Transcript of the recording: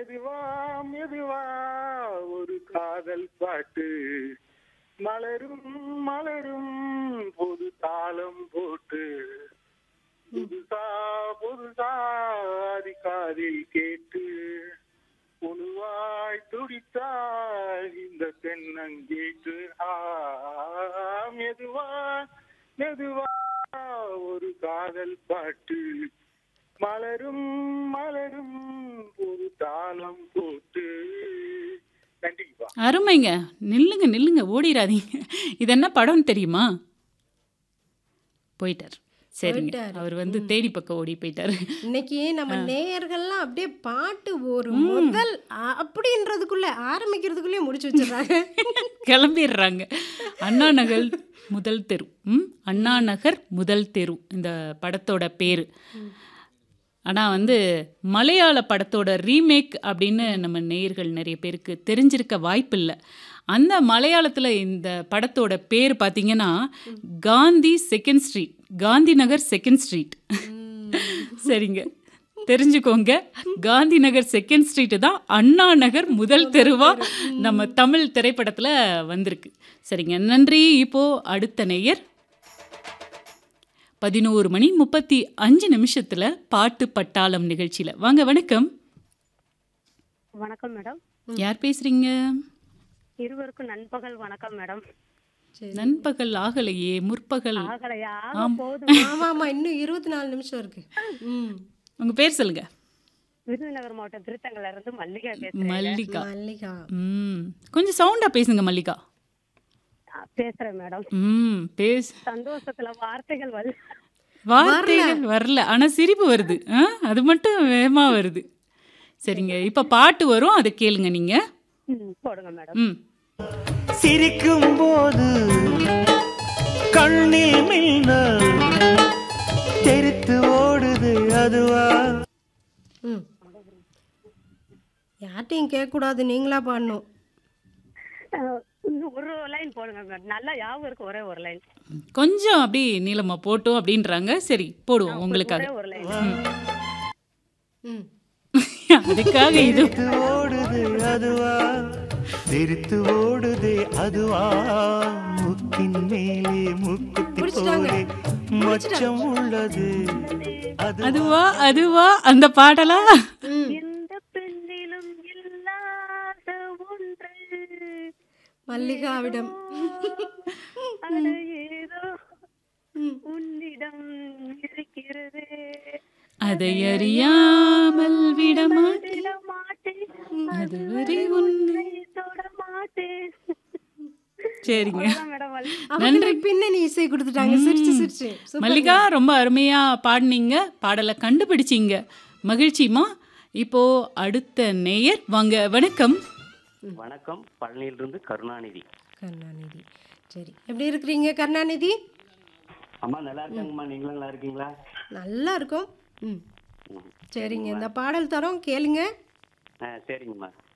மெதுவா மெதுவா ஒரு காதல் பாட்டு மலரும் மலரும் பொது தாளம் போட்டு புதுசா புதுசா அது காதில் கேட்டு உழுவாய் துடித்தாய் இந்த தென்னங்கேட்டு ஆ மெதுவா மெதுவா ஒரு காதல் பாட்டு மலரும் மலரும் ஒரு தாளம் போட்டு நன்றிப்பா அருமைங்க நில்லுங்க நில்லுங்க ஓடிடாதீங்க இது என்ன படம்னு தெரியுமா போயிட்டார் சரிங்க போயிட்டாரு. அவர் வந்து தேடி பக்கம் ஓடி போயிட்டாரு இன்னைக்கு நம்ம நேயர்கள்லாம் அப்படியே பாட்டு ஒரு முதல் அ- அப்படின்றதுக்குள்ள ஆரம்பிக்கிறதுக்குள்ளே முடிச்சு வச்சிடுறாங்க கிளம்பிடுறாங்க அண்ணா நகர் முதல் தெரு ம் அண்ணா நகர் முதல் தெரு இந்த படத்தோட பேர் ஆனால் வந்து மலையாள படத்தோட ரீமேக் அப்படின்னு நம்ம நேயர்கள் நிறைய பேருக்கு தெரிஞ்சிருக்க வாய்ப்பில்லை அந்த மலையாளத்தில் இந்த படத்தோட பேர் பார்த்தீங்கன்னா Gandhi second street Gandhi Nagar second street சரிங்க தெரிஞ்சுக்கோங்க காந்தி நகர் செகண்ட் ஸ்ட்ரீட் தான் அண்ணா நகர் முதல் தெருவா நம்ம தமிழ் திரைப்படத்துல வந்திருக்கு சரிங்க நன்றி இப்போ அடுத்த நேயர் பதினோரு மணி முப்பத்தி அஞ்சு நிமிஷத்துல பாட்டு பட்டாளம் நிகழ்ச்சியில வாங்க வணக்கம் வணக்கம் மேடம் யார் பேசுறீங்க இருவருக்கும் நண்பகல் வணக்கம் மேடம் சரி நண்பகல் ஆகலையே முற்பகல் ஆகலையா ஆம். போதும் ஆமா ஆமா இன்னும் இருபத்தி நாலு நிமிஷம் இருக்கு ம் உங்க பேர் சொல்லுங்க விருதுநகர் மாவட்டம் திருத்தங்கல்ல இருந்து மல்லிகா பேசுறேன் மல்லிகா மல்லிகா ம் கொஞ்சம் சவுண்டா பேசுங்க மல்லிகா பேசுறேன் மேடம் ம் பேசு சந்தோஷத்துல வார்த்தைகள் வந்து வார்த்தைகள் வரல ஆனா சிரிப்பு வருது ஆ அது மட்டும் வேகமா வருது சரிங்க இப்ப பாட்டு வரும் அதை கேளுங்க நீங்க ம், போடுங்க மேடம் ம் சிரிக்கும் போது கண்ணில் மின்னல் தெரித்து ஓடுது அதுவா ம் யார்ட்டையும் கேட்கக்கூடாது நீங்களா பாடணும் அஹ், இன்னும் ஒரு லைன் போடுங்க மேடம் நல்லா ஞாபகம் இருக்கு ஒரே ஒரு லைன் கொஞ்சம் அப்படி நீளமா போட்டோம் அப்படின்றாங்க சரி போடுவோம் உங்களுக்காக ஒரே ஒரு லைன் ம் அதுக்காக இது தெரித்து ஓடுது அதுவா தெரித்து ஓடுதே அதுவா முக்கின் மேலே முக்குத்தி முடிச்சிட்டாங்க. போலே மச்சம் உள்ளது அது அதுவா அதுவா அந்த பாடலா ம் எந்த பெண்ணிலும் இல்லாத ஒன்று மல்லிகாவிடம் அட ஏதோ ம் உன்னிடம் இருக்கிறது அதை அறியாமல் விடமா விட மாட்டேன் அதுவரை உன்னை தொட மாட்டேன் சரிங்க அவ்வளவுதான் மேடம் வலி. நன்றி பின்னணி இசை கொடுத்துட்டாங்க சிரிச்சு சிரிச்சு சூப்பர். மல்லிகா ரொம்ப அருமையா பாடினீங்க பாடலை கண்டுபிடிச்சீங்க மகிழ்ச்சிமா இப்போ அடுத்த நேயர் வாங்க வணக்கம் வணக்கம் பழனியிலிருந்து கருணாநிதி கருணாநிதி சரி எப்படி இருக்கிறீங்க கருணாநிதி அம்மா நல்லா இருக்காங்கம்மா நீங்களும் நல்லா இருக்கீங்களா நல்லா இருக்கும் ம் ம். சரிங்க இந்த பாடல் தரோம் கேளுங்க ஆ சரிங்கம்மா